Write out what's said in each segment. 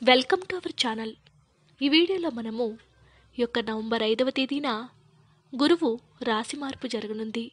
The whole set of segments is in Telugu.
వెల్కమ్ టు అవర్ ఛానల్ ఈ వీడియోలో మనము ఈ యొక్క నవంబర్ ఐదవ తేదీన గురువు రాశి మార్పు జరగనుంది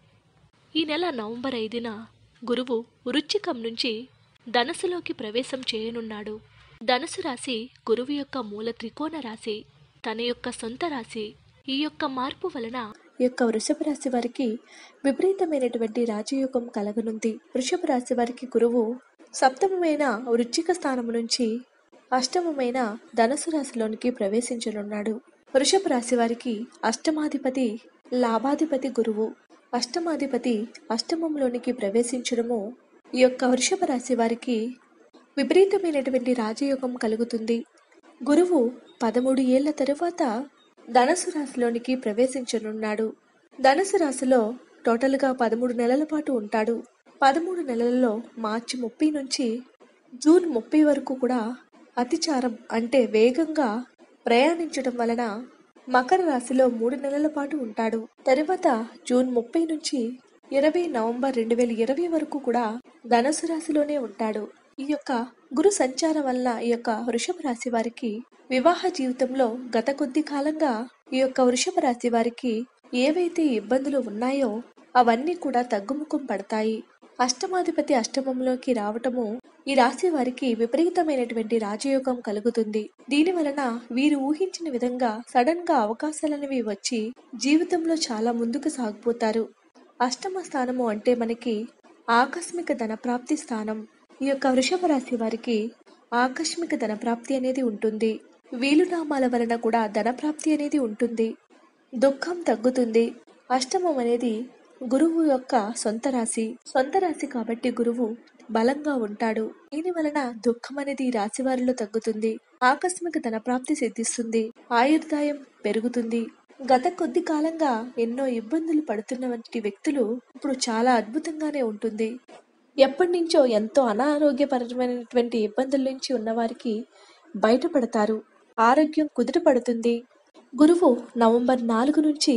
ఈ నెల నవంబర్ ఐదున గురువు వృశ్చికం నుంచి ధనుసులోకి ప్రవేశం చేయనున్నాడు ధనుసు రాశి గురువు యొక్క మూల త్రికోణ రాశి తన యొక్క సొంత రాశి ఈ యొక్క మార్పు వలన ఈ యొక్క వృషభ రాశి వారికి విపరీతమైనటువంటి రాజయోగం కలగనుంది వృషభ రాశి వారికి గురువు సప్తమమైన వృశ్చిక స్థానం నుంచి అష్టమమైన ధనుసు రాశిలోనికి ప్రవేశించనున్నాడు వృషభ రాశి వారికి అష్టమాధిపతి లాభాధిపతి గురువు అష్టమాధిపతి అష్టమంలోనికి ప్రవేశించడము ఈ యొక్క వృషభ రాశి వారికి విపరీతమైనటువంటి రాజయోగం కలుగుతుంది గురువు పదమూడు ఏళ్ల తరువాత ధనుసు రాశిలోనికి ప్రవేశించనున్నాడు ధనుసు రాశిలో టోటల్గా పదమూడు నెలల పాటు ఉంటాడు పదమూడు నెలలలో మార్చి ముప్పై నుంచి జూన్ ముప్పై వరకు కూడా అతిచారం అంటే వేగంగా ప్రయాణించడం వలన మకర రాశిలో మూడు నెలల పాటు ఉంటాడు తరువాత జూన్ ముప్పై నుంచి ఇరవై నవంబర్ రెండు వేల ఇరవై వరకు కూడా ధనుసు రాశిలోనే ఉంటాడు ఈ యొక్క గురు సంచారం వల్ల ఈ యొక్క వృషభ రాశి వారికి వివాహ జీవితంలో గత కొద్ది కాలంగా ఈ యొక్క వృషభ రాశి వారికి ఏవైతే ఇబ్బందులు ఉన్నాయో అవన్నీ కూడా తగ్గుముఖం పడతాయి అష్టమాధిపతి అష్టమంలోకి రావటము ఈ రాశి వారికి విపరీతమైనటువంటి రాజయోగం కలుగుతుంది దీని వలన వీరు ఊహించిన విధంగా సడన్ గా అవకాశాలనేవి వచ్చి జీవితంలో చాలా ముందుకు సాగిపోతారు అష్టమ స్థానము అంటే మనకి ఆకస్మిక ధనప్రాప్తి స్థానం ఈ యొక్క వృషభ రాశి వారికి ఆకస్మిక ధనప్రాప్తి అనేది ఉంటుంది వీలునామాల వలన కూడా ధనప్రాప్తి అనేది ఉంటుంది దుఃఖం తగ్గుతుంది అష్టమం అనేది గురువు యొక్క సొంత రాశి సొంత రాశి కాబట్టి గురువు బలంగా ఉంటాడు దీని వలన దుఃఖం అనేది ఈ రాశి వారిలో తగ్గుతుంది ఆకస్మిక ధనప్రాప్తి సిద్ధిస్తుంది ఆయుర్దాయం పెరుగుతుంది గత కొద్ది కాలంగా ఎన్నో ఇబ్బందులు పడుతున్న వంటి వ్యక్తులు ఇప్పుడు చాలా అద్భుతంగానే ఉంటుంది ఎప్పటి నుంచో ఎంతో అనారోగ్యపరమైనటువంటి ఇబ్బందుల నుంచి ఉన్నవారికి బయటపడతారు ఆరోగ్యం కుదుటపడుతుంది గురువు నవంబర్ నాలుగు నుంచి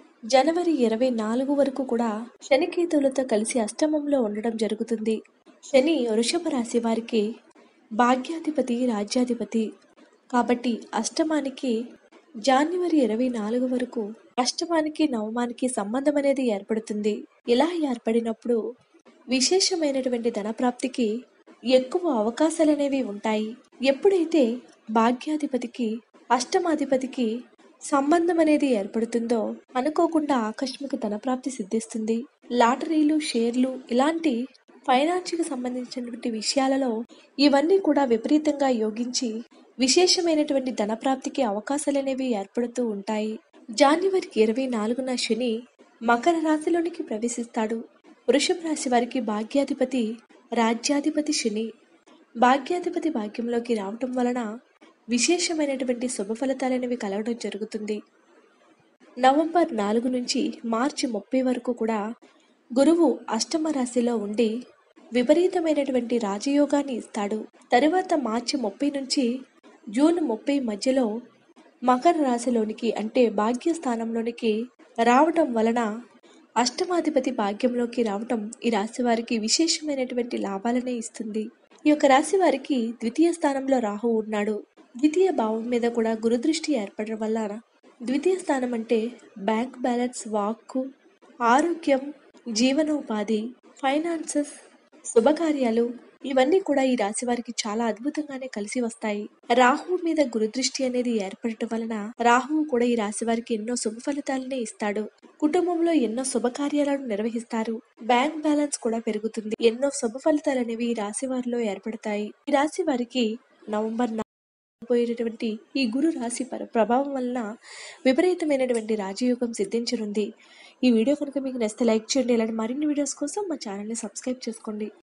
జనవరి ఇరవై నాలుగు వరకు కూడా శనికేతువులతో కలిసి అష్టమంలో ఉండడం జరుగుతుంది శని వృషభ రాశి వారికి భాగ్యాధిపతి రాజ్యాధిపతి కాబట్టి అష్టమానికి జాన్యువరి ఇరవై నాలుగు వరకు అష్టమానికి నవమానికి సంబంధం అనేది ఏర్పడుతుంది ఇలా ఏర్పడినప్పుడు విశేషమైనటువంటి ధనప్రాప్తికి ఎక్కువ అవకాశాలనేవి ఉంటాయి ఎప్పుడైతే భాగ్యాధిపతికి అష్టమాధిపతికి సంబంధం అనేది ఏర్పడుతుందో అనుకోకుండా ఆకస్మిక ధనప్రాప్తి సిద్ధిస్తుంది లాటరీలు షేర్లు ఇలాంటి ఫైనాన్స్కి సంబంధించినటువంటి విషయాలలో ఇవన్నీ కూడా విపరీతంగా యోగించి విశేషమైనటువంటి ధనప్రాప్తికి అవకాశాలనేవి ఏర్పడుతూ ఉంటాయి జాన్యువరి ఇరవై నాలుగున శని మకర రాశిలోనికి ప్రవేశిస్తాడు వృషభ రాశి వారికి భాగ్యాధిపతి రాజ్యాధిపతి శని భాగ్యాధిపతి భాగ్యంలోకి రావటం వలన విశేషమైనటువంటి శుభ ఫలితాలనేవి కలగడం జరుగుతుంది నవంబర్ నాలుగు నుంచి మార్చి ముప్పై వరకు కూడా గురువు అష్టమ రాశిలో ఉండి విపరీతమైనటువంటి రాజయోగాన్ని ఇస్తాడు తరువాత మార్చి ముప్పై నుంచి జూన్ ముప్పై మధ్యలో మకర రాశిలోనికి అంటే భాగ్యస్థానంలోనికి రావటం వలన అష్టమాధిపతి భాగ్యంలోకి రావటం ఈ రాశి వారికి విశేషమైనటువంటి లాభాలనే ఇస్తుంది ఈ యొక్క రాశి వారికి ద్వితీయ స్థానంలో రాహు ఉన్నాడు ద్వితీయ భావం మీద కూడా గురుదృష్టి ఏర్పడడం వల్ల ద్వితీయ స్థానం అంటే బ్యాంక్ బ్యాలెన్స్ వాక్కు ఆరోగ్యం జీవనోపాధి ఫైనాన్సెస్ శుభకార్యాలు ఇవన్నీ కూడా ఈ రాశి వారికి చాలా అద్భుతంగానే కలిసి వస్తాయి రాహు మీద గురుదృష్టి అనేది ఏర్పడటం వలన రాహువు కూడా ఈ రాశి వారికి ఎన్నో శుభ ఫలితాలనే ఇస్తాడు కుటుంబంలో ఎన్నో శుభకార్యాలను నిర్వహిస్తారు బ్యాంక్ బ్యాలెన్స్ కూడా పెరుగుతుంది ఎన్నో శుభ ఫలితాలు అనేవి ఈ రాశి వారిలో ఏర్పడతాయి ఈ రాశి వారికి నవంబర్ పోయేటటువంటి ఈ గురు రాశి పర ప్రభావం వలన విపరీతమైనటువంటి రాజయోగం సిద్ధించనుంది ఈ వీడియో కనుక మీకు నచ్చితే లైక్ చేయండి ఇలాంటి మరిన్ని వీడియోస్ కోసం మా ఛానల్ని సబ్స్క్రైబ్ చేసుకోండి